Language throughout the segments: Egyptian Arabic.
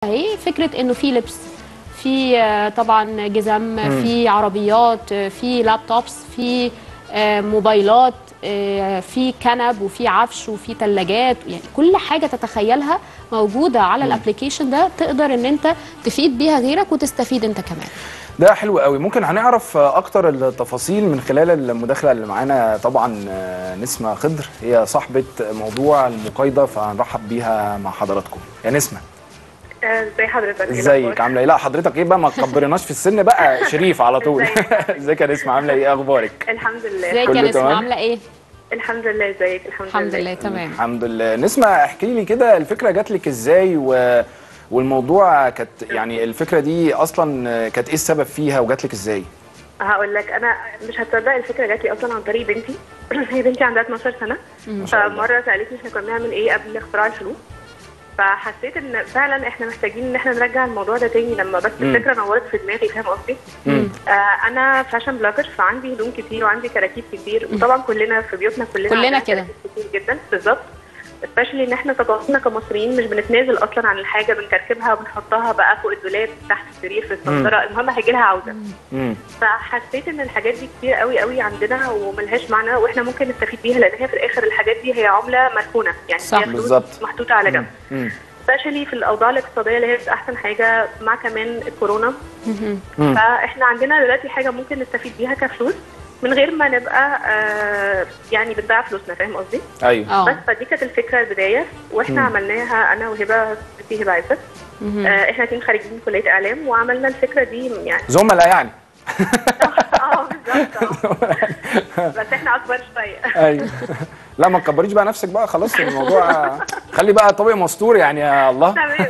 اهي فكره انه في لبس في آه، طبعا جزم في عربيات آه، في لابتوبس في آه، موبايلات آه، في كنب وفي عفش وفي ثلاجات يعني كل حاجه تتخيلها موجوده على الابلكيشن ده تقدر ان انت تفيد بيها غيرك وتستفيد انت كمان ده حلو قوي ممكن هنعرف اكتر التفاصيل من خلال المداخله اللي معانا طبعا آه، نسمه خضر هي صاحبه موضوع المقايضه فهنرحب بيها مع حضراتكم يا نسمه آه، ازي حضرتك إيه ازيك الأخبار؟ عامله ايه لا حضرتك ايه بقى ما تكبرناش في السن بقى شريف على طول ازيك؟ ازيك يا نسمه عامله ايه اخبارك الحمد لله ازيك كله يا نسمه تمام؟ عامله ايه الحمد لله ازيك الحمد, الحمد لله تمام الحمد لله نسمه احكي لي كده الفكره جات لك ازاي و... والموضوع كانت يعني الفكره دي اصلا كانت ايه السبب فيها وجات لك ازاي هقول لك انا مش هتصدق الفكره جات لي اصلا عن طريق بنتي هي بنتي عندها 12 سنه ما شاء الله فمره سالتني احنا كنا بنعمل ايه قبل اختراع الفلوس فحسيت ان فعلا احنا محتاجين ان احنا نرجع الموضوع ده تاني لما بس مم. الفكره نورت في دماغي فاهم قصدي؟ مم. آه انا فاشن بلوجر فعندي هدوم كتير وعندي كراكيب كتير وطبعا كلنا في بيوتنا كلنا كلنا عندنا كده. كراكيب كتير جدا بالظبط سبيشالي ان احنا ثقافتنا كمصريين مش بنتنازل اصلا عن الحاجه بنكركبها وبنحطها بقى فوق الدولاب تحت السرير في الصندره المهم هيجي لها عوده مم. فحسيت ان الحاجات دي كتير قوي قوي عندنا وملهاش معنى واحنا ممكن نستفيد بيها لان هي في الاخر الحاجات دي هي عمله مركونه يعني صح. هي فلوس بالظبط. محطوطه على جنب مم. سبيشالي في الاوضاع الاقتصاديه اللي هي مش احسن حاجه مع كمان الكورونا مهم. مم. فاحنا عندنا دلوقتي حاجه ممكن نستفيد بيها كفلوس من غير ما نبقى آه يعني بنضيع فلوسنا فاهم قصدي؟ ايوه بس اه فدي كانت الفكره البدايه واحنا مم. عملناها انا وهبه في هبه عزت مهم. آه احنا اتنين خارجين كليه اعلام وعملنا الفكره دي يعني زملاء يعني اه بالظبط آه. بس احنا اكبر شويه ايوه لا ما تكبريش بقى نفسك بقى خلاص الموضوع خلي بقى طبق مستور يعني يا الله تمام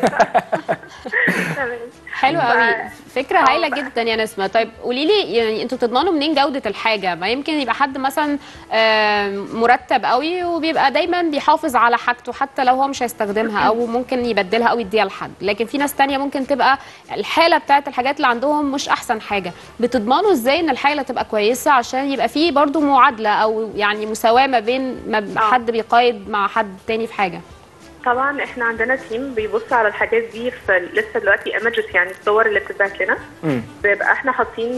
تمام حلو ف- قوي فكره آه. هايله جدا يا نسمه طيب قولي لي يعني انتوا بتضمنوا منين جوده الحاجه ما يمكن يبقى حد مثلا آم، مرتب قوي وبيبقى دايما بيحافظ على حاجته حتى لو هو مش هيستخدمها او ممكن يبدلها او يديها لحد لكن في ناس تانية ممكن تبقى الحاله بتاعت الحاجات اللي عندهم مش احسن حاجه بتضمنوا ازاي ان الحاله تبقى كويسه عشان يبقى في برضو معادله او يعني مساواه ما بين ما آه. حد بيقايد مع حد تاني في حاجه طبعا احنا عندنا تيم بيبص على الحاجات دي في لسه دلوقتي ايمجز يعني الصور اللي بتتبعت لنا مم. بيبقى احنا حاطين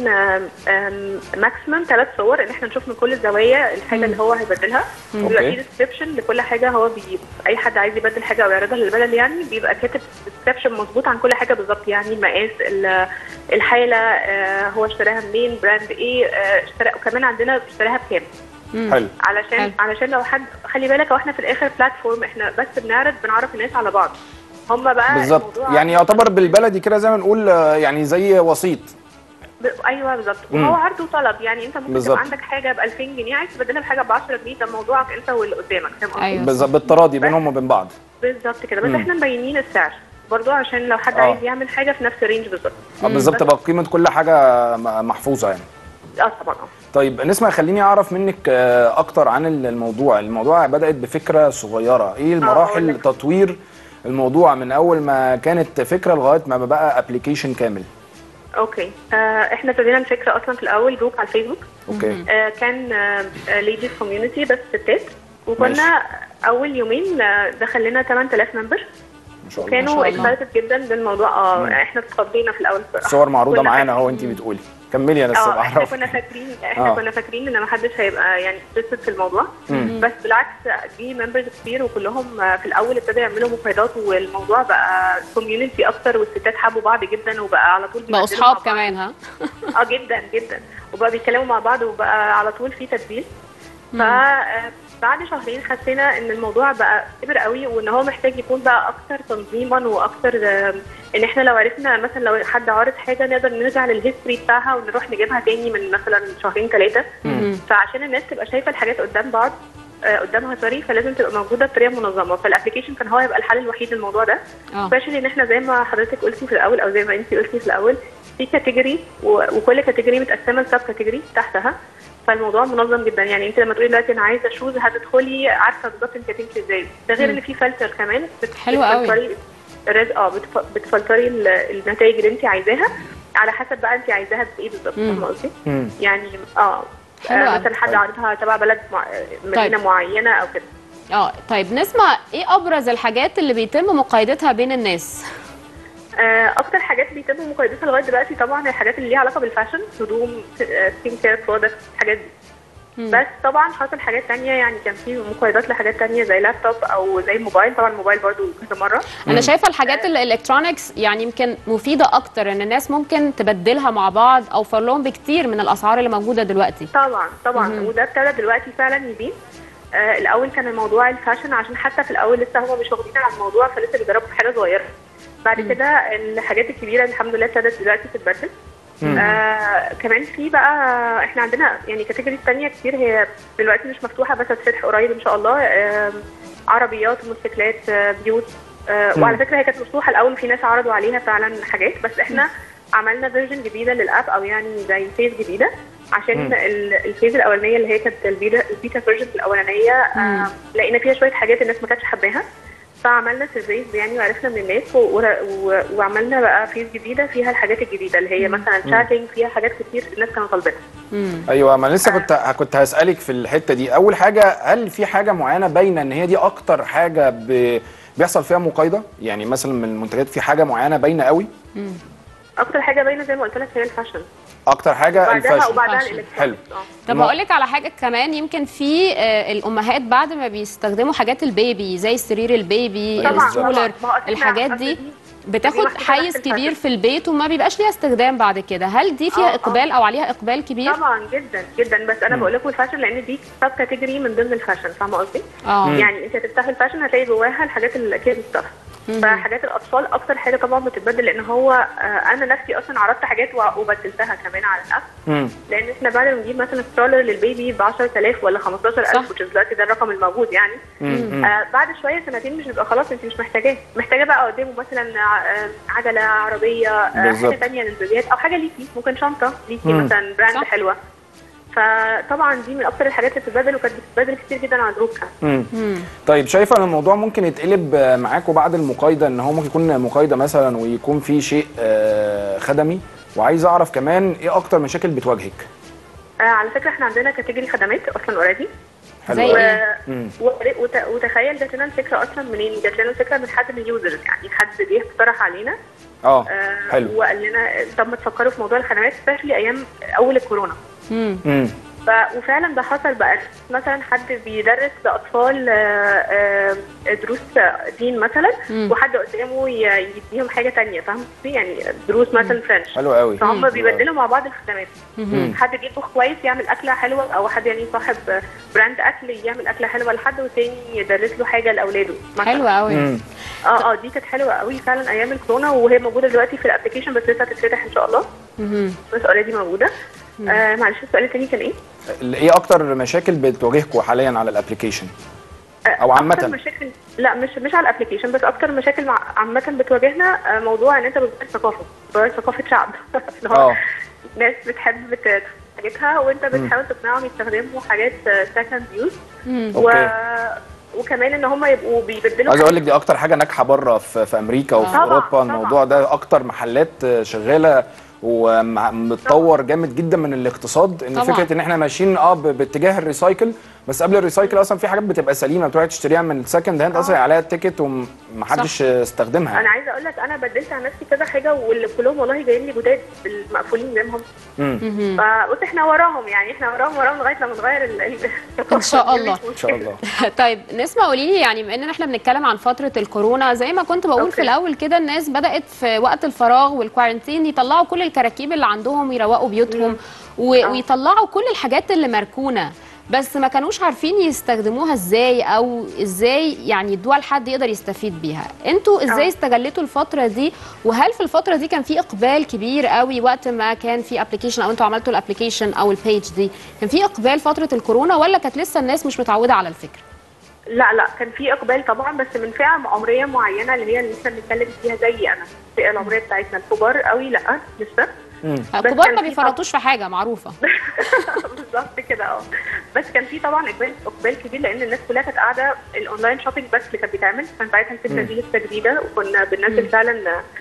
ماكسيمم ثلاث صور ان احنا نشوف من كل الزوايا الحاجه اللي هو هيبدلها وبيبقى أوكي. في ديسكربشن لكل حاجه هو بي... اي حد عايز يبدل حاجه او يعرضها للبدل يعني بيبقى كاتب ديسكربشن مظبوط عن كل حاجه بالظبط يعني المقاس ال- الحاله آه، هو اشتراها منين براند ايه آه، اشترى وكمان عندنا اشتراها بكام مم. حلو علشان حلو. علشان لو حد خلي بالك هو احنا في الاخر بلاتفورم احنا بس بنعرض بنعرف الناس على بعض هم بقى بالظبط الموضوع- يعني يعتبر بالبلدي كده زي ما نقول آه، يعني زي وسيط ب... ايوه بالظبط مم. وهو عرض وطلب يعني انت ممكن بالظبط. تبقى عندك حاجه ب 2000 جنيه عايز تبدلها بحاجه ب 10 جنيه ده موضوعك انت واللي قدامك فاهم قصدي؟ أيوة. بالظبط بالتراضي بينهم وبين بعض بالظبط كده بس مم. احنا مبينين السعر برضو عشان لو حد آه. عايز يعمل حاجه في نفس الرينج بالظبط آه، بالظبط تبقى قيمه كل حاجه م- محفوظه يعني اه طبعا اه طيب نسمع خليني اعرف منك آه، اكتر عن الموضوع الموضوع بدات بفكره صغيره ايه أقول المراحل لك. تطوير الموضوع من اول ما كانت فكره لغايه ما بقى ابلكيشن كامل اوكي آه احنا ابتدينا الفكره اصلا في الاول جروب على الفيسبوك اوكي آه كان ليديز كوميونتي بس ستات وكنا اول يومين آه، دخل لنا 8000 ممبر ما شاء الله ما كانوا شاء الله. اكسايتد جدا بالموضوع اه احنا اتخضينا في الاول بصراحه الصور معروضه كنا معانا اهو فاكرين- انت بتقولي كملي يا نسمه اه احنا اعرف كنا فاكرين احنا آه. كنا فاكرين ان ما حدش هيبقى يعني interested في الموضوع مم. بس بالعكس جه ممبرز كتير وكلهم آه، في الاول ابتدوا يعملوا مقايضات والموضوع بقى كوميونتي اكتر والستات حبوا بعض جدا وبقى على طول بقوا بيبدلوا مع اصحاب بعض. كمان ها اه جدا جدا وبقى بيتكلموا مع بعض وبقى على طول في تدبير فبعد شهرين حسينا ان الموضوع بقى كبر قوي وان هو محتاج يكون بقى اكتر تنظيما واكتر آه، ان احنا لو عرفنا مثلا لو حد عارض حاجه نقدر نرجع للهيستوري بتاعها ونروح نجيبها تاني من مثلا شهرين ثلاثه مم. فعشان الناس تبقى شايفه الحاجات قدام بعض آه، قدامها سوري فلازم تبقى موجوده بطريقه منظمه فالابلكيشن كان هو يبقى الحل الوحيد للموضوع ده اه سبيشالي ان احنا زي ما حضرتك قلتي في الاول او زي ما انت قلتي في الاول في كاتيجوري وكل كاتيجوري متقسمه لسب كاتيجوري تحتها فالموضوع منظم جدا يعني انت لما تقولي دلوقتي انا عايزه شوز هتدخلي عارفه بالظبط انت هتمشي ازاي ده غير مم. ان في فلتر كمان بت- حلو قوي. بتفلتري الرز اه بتف- بتفلتري ال- النتائج اللي انت عايزاها على حسب بقى انت عايزاها بايه بالظبط مم. فاهمه قصدي؟ مم. يعني اه حلو آه، قوي. مثلا حد طيب. عارضها تبع بلد مع... مدينه طيب. معينه او كده اه طيب نسمع ايه ابرز الحاجات اللي بيتم مقايضتها بين الناس آه، اكتر حاجات بيتم مقايضتها لغايه دلوقتي طبعا هي الحاجات اللي ليها علاقه بالفاشن هدوم سكين كير برودكت الحاجات دي مم. بس طبعا حصل حاجات تانية يعني كان في مقايضات لحاجات تانية زي لابتوب او زي موبايل طبعا الموبايل برضو كذا مره انا شايفه الحاجات الالكترونكس يعني يمكن مفيده اكتر ان الناس ممكن تبدلها مع بعض اوفر لهم بكتير من الاسعار اللي موجوده دلوقتي طبعا طبعا مهم. وده ابتدى دلوقتي فعلا يزيد آه الاول كان الموضوع الفاشن عشان حتى في الاول لسه هم مش واخدين على الموضوع فلسه بيجربوا في حاجه صغيره بعد كده الحاجات الكبيره الحمد لله ابتدت دلوقتي تتبدل آه كمان في بقى احنا عندنا يعني كاتيجوريز تانية كتير هي دلوقتي مش مفتوحه بس هتفتح قريب ان شاء الله آه عربيات وموتوسيكلات آه بيوت آه وعلى فكره هي كانت مفتوحه الاول في ناس عرضوا عليها فعلا حاجات بس احنا عملنا فيرجن جديده للاب او يعني زي فيز جديده عشان مم. ال- الفيز الاولانيه اللي هي كانت البيتا البيتا فيرجن الاولانيه آه لقينا فيها شويه حاجات الناس ما كانتش حباها فعملنا سيرفيز يعني وعرفنا من الناس و... و... و... وعملنا بقى فيز جديده فيها الحاجات الجديده اللي هي مثلا شاتنج فيها حاجات كتير الناس كانوا طالبينها مم. ايوه ما أنا لسه كنت كنت هسالك في الحته دي اول حاجه هل في حاجه معينه باينه ان هي دي اكتر حاجه ب... بيحصل فيها مقايضه يعني مثلا من المنتجات في حاجه معينه باينه قوي اكتر حاجه باينه زي ما قلت لك هي الفاشن اكتر حاجه بعدها الفاشن وبعدها فاشن. الالكترونيكس اه طب ما- اقول لك على حاجه كمان يمكن في آه، الامهات بعد ما بيستخدموا حاجات البيبي زي سرير البيبي طبعاً، السولر طبعاً. ما هو أصل إحنا- الحاجات أصل دي دي- بتاخد محطوطة حيز تحت كبير الفاشن. في البيت وما بيبقاش ليها استخدام بعد كده هل دي آه، فيها آه. اقبال او عليها اقبال كبير طبعا جدا جدا بس انا بقول لكم الفاشن لان دي سب كاتيجوري من ضمن الفاشن فاهمه قصدي؟ اه يعني انت هتفتحي الفاشن هتلاقي جواها الحاجات الكيد ستاف فحاجات الاطفال اكتر حاجه طبعا بتتبدل لان هو آه، انا نفسي اصلا عرضت حاجات و- وبدلتها كمان على الاب مم. لان احنا بعد ما نجيب مثلا سترولر للبيبي ب 10000 ولا 15000 صح. which is دلوقتي ده الرقم الموجود يعني مم. آه بعد شويه سنتين مش بيبقى خلاص انت مش محتاجاه محتاجه بقى قدامه مثلا ع- آه، عجله عربيه آه بالظبط. حاجه ثانيه للبيبيات او حاجه ليكي ممكن شنطه ليكي مم. مثلا براند صح. حلوه فطبعا دي من اكتر الحاجات اللي بتتبادل وكانت بتتبادل كتير جدا على دروكها مم. مم. طيب شايفه ان الموضوع ممكن يتقلب آه، معاكوا بعد المقايضه ان هو ممكن يكون مقايضه مثلا ويكون في شيء آه، خدمي وعايز اعرف كمان ايه اكتر مشاكل بتواجهك آه على فكره احنا عندنا كاتيجوري خدمات اصلا اوريدي حلو زي أوي. إيه؟ مم. و... وت... وتخيل جات لنا الفكره اصلا منين؟ جات لنا الفكره من حد من اليوزرز يعني حد جه اقترح علينا اه آه حلو وقال لنا طب ما تفكروا في موضوع الخدمات سبيشلي ايام اول الكورونا مم. مم. ف... وفعلا ده حصل بقى مثلا حد بيدرس لاطفال آه، آه، دروس دين مثلا مم. وحد قدامه ي- يديهم حاجه تانية فاهم قصدي؟ يعني دروس مثلا فرنش حلو قوي فهم بيبدلوا مع بعض الخدمات مم. حد بيطبخ كويس يعمل اكله حلوه او حد يعني صاحب براند اكل يعمل اكله حلوه لحد والتاني يدرس له حاجه لاولاده مثلا. حلوه قوي مم. اه اه دي كانت حلوه قوي فعلا ايام الكورونا وهي موجوده دلوقتي في الابلكيشن بس لسه هتتفتح ان شاء الله مم. بس اوريدي موجوده آه معلش السؤال التاني كان ايه؟ ايه اكتر مشاكل بتواجهكوا حاليا على الابلكيشن آه، أو عامة. اكتر مشاكل لا مش مش على الابلكيشن بس اكتر مشاكل مع عامه بتواجهنا آه، موضوع ان انت بتغير ثقافه بتغير ثقافه شعب اللي هو اه ناس بتحب بت- حاجتها وانت بتحاول تقنعهم يستخدموا حاجات سكند يوز مم. و... أوكي. وكمان ان هم يبقوا بيبدلوا عايز اقول لك دي اكتر حاجه ناجحه بره في, في امريكا وفي طبعاً، اوروبا طبعاً. الموضوع ده اكتر محلات شغاله ومتطور جامد جدا من الاقتصاد ان طبعاً. فكره ان احنا ماشيين اه ب- باتجاه الريسايكل بس قبل الريسايكل اصلا في حاجات بتبقى سليمه بتروح تشتريها من السكند هاند اصلا عليها تيكت ومحدش استخدمها انا عايزه اقول لك انا بدلت عن نفسي كذا حاجه واللي كلهم والله جايين لي جداد المقفولين زي ما هم مم. فقلت احنا وراهم يعني احنا وراهم وراهم لغايه لما نغير ال- ال- إن شاء الله. ان شاء الله طيب نسمة قولي لي يعني بما ان احنا بنتكلم عن فترة الكورونا زي ما كنت بقول أوكي. في الاول كده الناس بدأت في وقت الفراغ والكوارنتين يطلعوا كل الكراكيب اللي عندهم ويروقوا بيوتهم و... آه. ويطلعوا كل الحاجات اللي مركونة بس ما كانوش عارفين يستخدموها ازاي او ازاي يعني يدوها لحد يقدر يستفيد بيها انتوا ازاي آه. استغلتوا الفترة دي وهل في الفترة دي كان في اقبال كبير قوي وقت ما كان في ابلكيشن او انتوا عملتوا الابلكيشن او البيج دي كان في اقبال فترة الكورونا ولا كانت لسه الناس مش متعودة على الفكرة لا لا كان في اقبال طبعا بس من فئه عمريه معينه اللي هي اللي احنا بنتكلم فيها زي انا الفئه العمريه بتاعتنا الكبار قوي لا لسه مم. الكبار كان ما في بيفرطوش في حاجه معروفه بالظبط كده اه بس كان في طبعا اقبال اقبال كبير لان الناس كلها كانت قاعده الاونلاين شوبينج بس اللي كانت بيتعمل كان ساعتها الفكره دي لسه جديده وكنا بننزل فعلا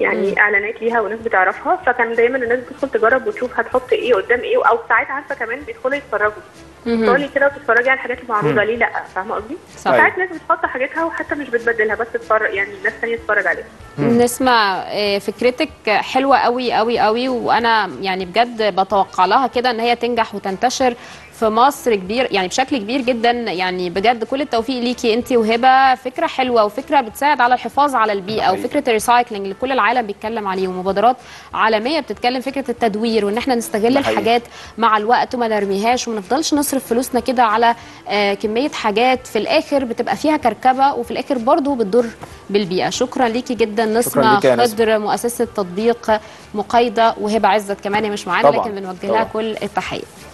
يعني اعلانات ليها وناس بتعرفها فكان دايما الناس بتدخل تجرب وتشوف هتحط ايه قدام ايه او ساعات عارفه كمان بيدخلوا يتفرجوا مهم. تقولي كده وتتفرجي على الحاجات المعروضه ليه لا فاهمه قصدي؟ صح. ساعات ناس بتحط حاجاتها وحتى مش بتبدلها بس تتفرج يعني ناس ثانيه تتفرج عليها نسمع آه، فكرتك حلوه قوي قوي قوي وانا يعني بجد بتوقع لها كده ان هي تنجح وتنتشر في مصر كبير يعني بشكل كبير جدا يعني بجد كل التوفيق ليكي انت وهبه فكره حلوه وفكره بتساعد على الحفاظ على البيئه حقيقي. وفكره الريسايكلينج اللي كل العالم بيتكلم عليه ومبادرات عالميه بتتكلم فكره التدوير وان احنا نستغل ده حقيقي. الحاجات مع الوقت وما نرميهاش وما نفضلش نصرف فلوسنا كده على آه، كميه حاجات في الاخر بتبقى فيها كركبه وفي الاخر برضه بتضر بالبيئه شكرا ليكي جدا نسمه ليكي يا نسمة. خضر مؤسسه تطبيق مقايضه وهبه عزت كمان هي مش معانا طبعاً، لكن بنوجه طبعاً. لها كل التحيه